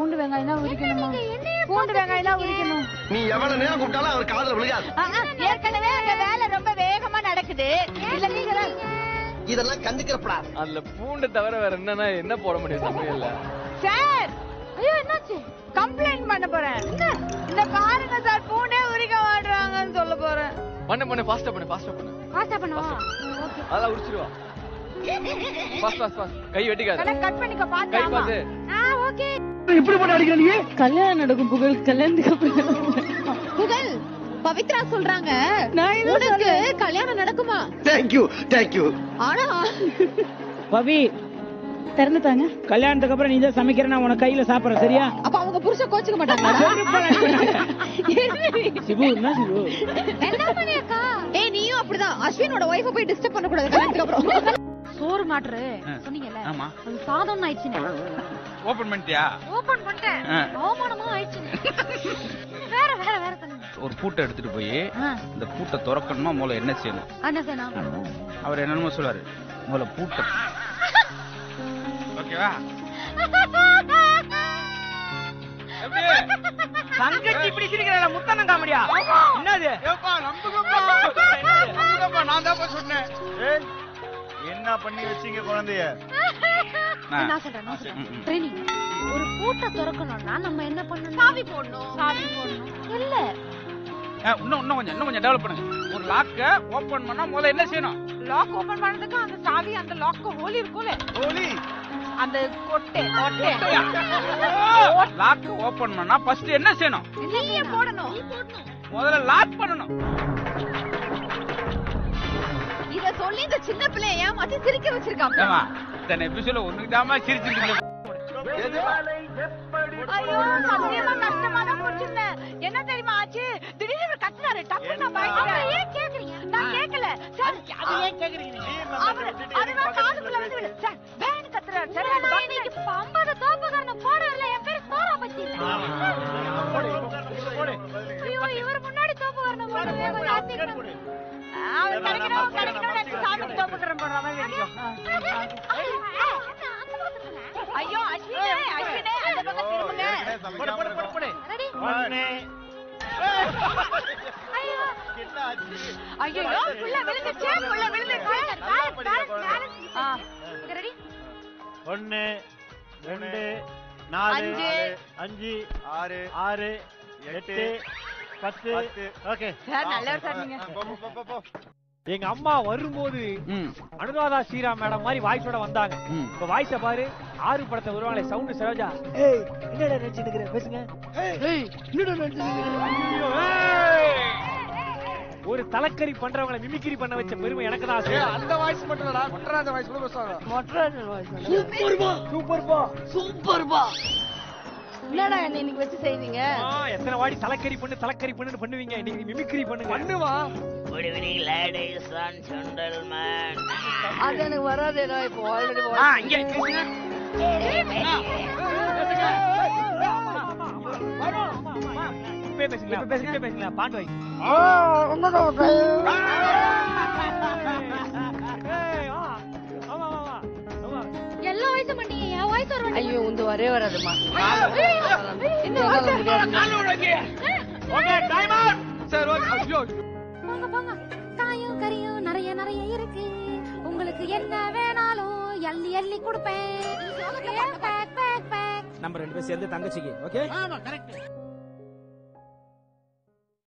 பூண்டு வெங்காயம் தான் உரிக்கணுமா பூண்டு வெங்காயம் தான் உரிக்கணும் நீ எவ்வளவு நேரம் கூப்பிட்டாலும் அவர் காதுல விழுகாது ஆ, ஆ, ஏற்கனவே அங்க வேலை ரொம்ப வேகமா நடக்குது இல்ல நீங்க தான் இதெல்லாம் கண்டுக்கிறப்படாது அதுல பூண்டு தவிர வேற என்னன்னா என்ன போட முடியும் சமையல்ல சார் ஐயோ என்னாச்சு கம்ப்ளைண்ட் பண்ண போறேன் இந்த பாருங்க சார் பூண்டே உரிக்க மாட்டாங்கன்னு சொல்ல போறேன் பண்ணு பண்ணு ஃபாஸ்டா பண்ணு ஃபாஸ்டா பண்ணு காசா பண்ணுவா அதெல்லாம் உரிச்சிருவா ஃபாஸ்ட் ஃபாஸ்ட் ஃபாஸ்ட் கை வெட்டிக்காத கட் பண்ணிக்க கை பாத்து ஆமா பாத்து ஆ ஓகே இப்படி போட்டு அடிக்கிற நீ கல்யாணம் நடக்கும் புகழ் கல்யாணத்துக்கு அப்புறம் புகழ் பவித்ரா சொல்றாங்க நான் என்ன உனக்கு கல்யாணம் நடக்குமா தேங்க்யூ தேங்க்யூ ஆனா பவி திறந்து தாங்க கல்யாணத்துக்கு அப்புறம் நீ தான் சமைக்கிற நான் உனக்கு கையில சாப்பிடுறேன் சரியா அப்ப அவங்க புருஷன் கோச்சுக்க மாட்டாங்களா சிபு என்ன சிபு ஏய் நீயும் அப்படிதான் அஸ்வினோட ஒய்ஃப போய் டிஸ்டர்ப் பண்ண கூடாது கல்யாணத்துக்கு அப்புறம் சோறு மாட்டுரு சொன்னீங்கல்ல ஆமா அது சாதம் ஆயிடுச்சுன்னு ஓபன் பண்ணிட்டியா ஓபன் பண்ணிட்டேன் ஆ. அவமானமா ஆயிடுச்சுன்னு வேற வேற வேற சொல்லுங்க ஒரு பூட்டை எடுத்துட்டு போய் ஆ, இந்த பூட்டை திறக்கணுமா முதல்ல என்ன செய்யணும் என்ன செய்யணும் அவர் என்னென்னமோ சொல்லுவாரு முதல்ல பூட்டை ஓகேவா தங்கச்சி இப்படி சிரிக்கிறா முத்தனம் காமெடியா என்னது நான் தான் சொன்னேன் என்ன பண்ணி வச்சீங்க குழந்தைய நான் சொல்றேன் நான் சொல்றேன் ட்ரைனிங் ஒரு பூட்டை திறக்கணும்னா நம்ம என்ன பண்ணணும் சாவி போடணும் சாவி போடணும் இல்ல இன்னும் இன்னும் கொஞ்சம் இன்னும் கொஞ்சம் டெவலப் பண்ணுங்க ஒரு லாக்க ஓபன் பண்ணா முதல்ல என்ன செய்யணும் லாக் ஓபன் பண்ணதுக்கு அந்த சாவி அந்த லாக் ஹோல் இருக்கும்ல ஹோலி அந்த கொட்டை கொட்டை லாக் ஓபன் பண்ணா ஃபர்ஸ்ட் என்ன செய்யணும் நீயே போடணும் முதல்ல லாக் பண்ணணும் இத சொல்லி இந்த சின்ன பிள்ளைய ஏமாத்தி சிரிக்க வச்சிருக்காங்க ஏமா இத்தனை எபிசோட ஒண்ணுக்கு தாமா சிரிச்சிருக்கீங்க ஐயோ சத்தியமா கஷ்டமா தான் முடிச்சிருந்தேன் என்ன தெரியுமா ஆச்சு திடீர்னு இவர் கத்துனாரு டப்பு நான் பயந்துட்டேன் ஏன் கேக்குறீங்க நான் கேக்கல சார் அது ஏன் கேக்குறீங்க அவர் அதுதான் காதுக்குள்ள வந்து விடு சார் வேன் கத்துறாரு சார் நான் இன்னைக்கு 50 தோப்புகாரன போடல என் பேர் சோரா பச்சி ஐயோ இவர் முன்னாடி தோப்புகாரன போடவே கொஞ்சம் ஆத்திக்கணும் அவர் கிடைக்கணும் கிடைக்கணும் நினைச்சு சாமிக்கு தோப்புகாரன் போடுற மாதிரி கிடைக்கும் ஐயோ அஸ்வினே அஸ்வினே அந்த பக்கம் திரும்புங்க போடு போடு போடு போடு ரெடி ஒண்ணு ஐயோ என்ன ஆச்சு ஐயோ புள்ள விழுந்துச்சு புள்ள விழுந்துச்சு ஆ இங்க ரெடி ஒண்ணு ரெண்டு நாலு அஞ்சு. அஞ்சு ஆறு ஆறு எட்டு பத்து ஓகே சார் நல்லவர் சார் நீங்க எங்க அம்மா வரும்போது ம் அனுராதா ஸ்ரீராம் மேடம் மாதிரி வாய்ஸோட வந்தாங்க ம் இப்ப வாய்ஸ பாரு ஆறு படத்தை வருவாங்களே சவுண்ட் சரோஜா ஏய் என்னடா நினைச்சிட்டு பேசுங்க ஏய் என்னடா நினைச்சிட்டு ஒரு தலக்கறி பண்றவங்கள மிமிக்ரி பண்ண வச்ச பெருமை எனக்கு தான் ஆசை அந்த வாய்ஸ் மட்டும் இல்லடா மொட்டராஜ வாய்ஸ் கூட பேசுவாங்க சூப்பர்பா சூப்பர்பா என்னடா என்ன இன்னைக்கு வச்சு செய்வீங்க எத்தனை வாடி தலக்கறி பண்ணு தலக்கறி பண்ணுன்னு பண்ணுவீங்க இன்னைக்கு மிமிக்ரி பண்ணுங்க பண்ணுவா அது எனக்கு வராது நான் இப்போ ஆல்ரெடி ஆ இங்க பேசுங்க இப்பே பேசுங்களா இப்ப பேசுங்க இப்ப பேசுங்களா பாட்டு வை ஏய், ஆ. ஆமா, ஆமா, ஆமா. ஆமா. எல்லா வயசும் பண்ணீங்க என் வாய்ஸ் வர ஐயோ உந்து வரே வராதுமா என்னால முடியாது ஓகே டைம் அவுட் சரி ஓகே ஐயோ போங்க போங்க காயும் கறியும் நிறைய நிறைய இருக்கு உங்களுக்கு என்ன வேணாலும் எள்ளி எள்ளி கொடுப்பேன் பேக் பேக் பேக் நம்ம ரெண்டு பேரும் சேர்ந்து தங்கச்சிக்கு ஓகே